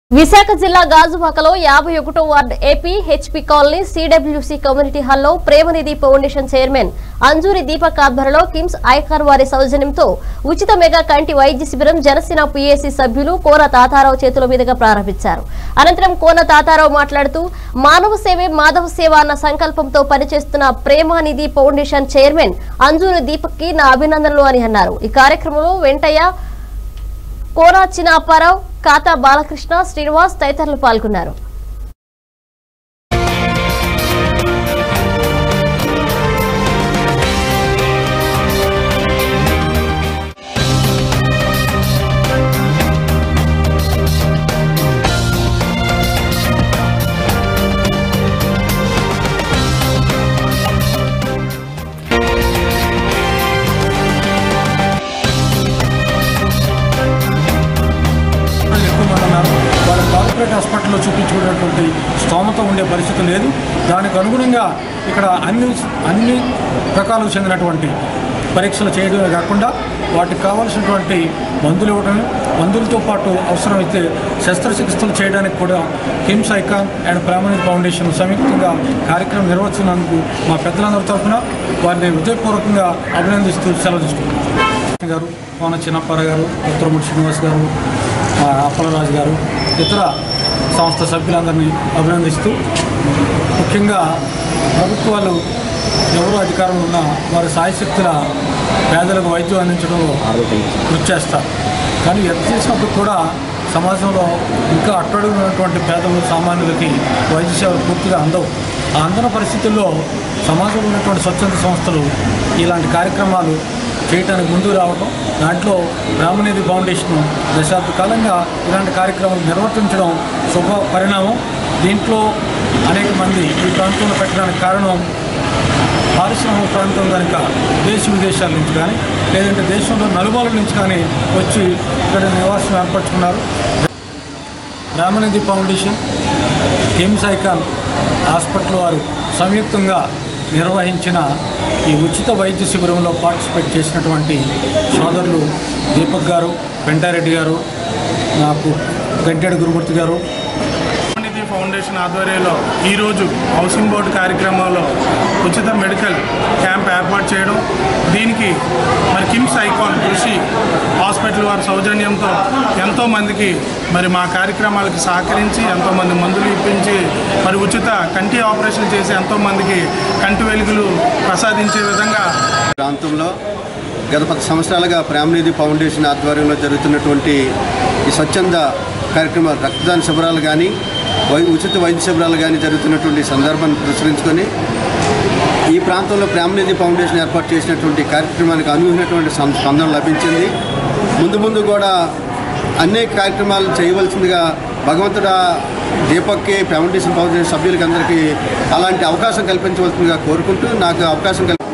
విశాఖ జిల్లా గాజువాకలో యాభై ఒకటో ward AP HP colony CWC community హాల్లో ప్రేమనిధి ఫౌండేషన్ చైర్మన్ అంజూరి దీపక్ ఆధ్వర్యంలో కిమ్స్ ఐకార్ వారి సౌజన్యంతో ఉచిత మెగా కంటి వైద్య శిబిరం జనసేన పీఏసీ సభ్యులు కోన తాతారావు చేతుల మీదుగా ప్రారంభించారు అనంతరం కోన తాతారావు మాట్లాడుతూ మానవ సేవే మాధవ సేవ అన్న సంకల్పంతో పనిచేస్తున్న ప్రేమానిధి ఫౌండేషన్ చైర్మన్ అంజూరి దీపక్ కి నా అభినందనలు అని అన్నారు ఈ కార్యక్రమంలో వెంటయ్య కోరా చినాపారావు కాతా బాలకృష్ణ శ్రీనివాస్ తదితరులు పాల్గొన్నారు వాళ్ళు ఎక్కువ మంది ఉన్నారు వాళ్ళ కార్పొరేట్ హాస్పిటల్లో చూపించుకునేటువంటి స్తోమత ఉండే పరిస్థితి లేదు దానికి అనుగుణంగా ఇక్కడ అన్ని అన్ని రకాలకు చెందినటువంటి పరీక్షలు చేయడమే కాకుండా వాటికి కావాల్సినటువంటి మందులు ఇవ్వడం మందులతో పాటు అవసరమైతే శస్త్రచికిత్సలు చేయడానికి కూడా KIMS Icon and Pramanik foundation సంయుక్తంగా కార్యక్రమం నిర్వహించినందుకు మా పెద్దలందరి తరఫున వారిని హృదయపూర్వకంగా అభినందిస్తూ సెలవు తీసుకుంటున్నాం గారు కోన చిన్నప్పార గారు ఉత్తరముడి శ్రీనివాస్ గారు ఆ, అప్పలరాజు గారు ఇతర సంస్థ సభ్యులందరినీ అభినందిస్తూ ముఖ్యంగా ప్రభుత్వాలు ఎవరు అధికారంలో ఉన్నా వారి సాయశక్తుల పేదలకు వైద్యం అందించడంలో కృషి చేస్తారు కానీ ఎంత చేసినప్పుడు కూడా సమాజంలో ఇంకా అట్టడుగున్నటువంటి పేదలు సామాన్యులకి వైద్య సేవలు పూర్తిగా అందవు ఆ అందని పరిస్థితుల్లో సమాజంలో ఉన్నటువంటి స్వచ్ఛంద సంస్థలు ఇలాంటి కార్యక్రమాలు చేయడానికి ముందుకు రావడం దాంట్లో రామనిధి ఫౌండేషన్ దశాబ్ద కాలంగా ఇలాంటి కార్యక్రమాలు నిర్వర్తించడం శుభ పరిణామం దీంట్లో అనేక మంది ఈ ప్రాంతంలో పెట్టడానికి కారణం పారిశ్రామిక ప్రాంతం కనుక దేశ విదేశాల నుంచి కానీ లేదంటే దేశంలో నలుమూలల నుంచి కానీ వచ్చి ఇక్కడ నివాసం ఏర్పరచుకున్నారు Ramanidhi foundation KIMS Icon hospital వారు సంయుక్తంగా నిర్వహించిన ఈ ఉచిత వైద్య శిబిరంలో పార్టిసిపేట్ చేసినటువంటి సోదరులు దీపక్ గారు పెంటారెడ్డి గారు నాకు గంటేడు గురుమూర్తి గారు నిధి ఫౌండేషన్ ఆధ్వర్యంలో ఈరోజు హౌసింగ్ బోర్డు కార్యక్రమంలో ఉచిత మెడికల్ క్యాంప్ ఏర్పాటు చేయడం దీనికి మరి కిమ్స్ ఐకాన్ కృషి హాస్పిటల్ వారి సౌజన్యంతో ఎంతోమందికి మరి మా కార్యక్రమాలకు సహకరించి ఎంతోమంది మందులు ఇప్పించి మరి ఉచిత కంటి ఆపరేషన్ చేసి ఎంతోమందికి కంటి వెలుగులు ప్రసాదించే విధంగా ప్రాంతంలో గత పది సంవత్సరాలుగా ప్రేమనిధి ఫౌండేషన్ ఆధ్వర్యంలో జరుగుతున్నటువంటి ఈ స్వచ్ఛంద కార్యక్రమాలు రక్తదాన శిబిరాలు కానీ వై ఉచిత వైద్య శిబిరాలు కానీ జరుగుతున్నటువంటి సందర్భాన్ని పురస్కరించుకొని ఈ ప్రాంతంలో ప్రేమనిధి ఫౌండేషన్ ఏర్పాటు చేసినటువంటి కార్యక్రమానికి అనుగుణటువంటి సం- స్పందన లభించింది ముందు ముందు కూడా అనేక కార్యక్రమాలు చేయవలసిందిగా భగవంతుడా దీపక్కి ఫౌండేషన్ ఫౌండేషన్ సభ్యులకి అందరికీ అలాంటి అవకాశం కల్పించవలసిందిగా కోరుకుంటూ నాకు అవకాశం కల్పి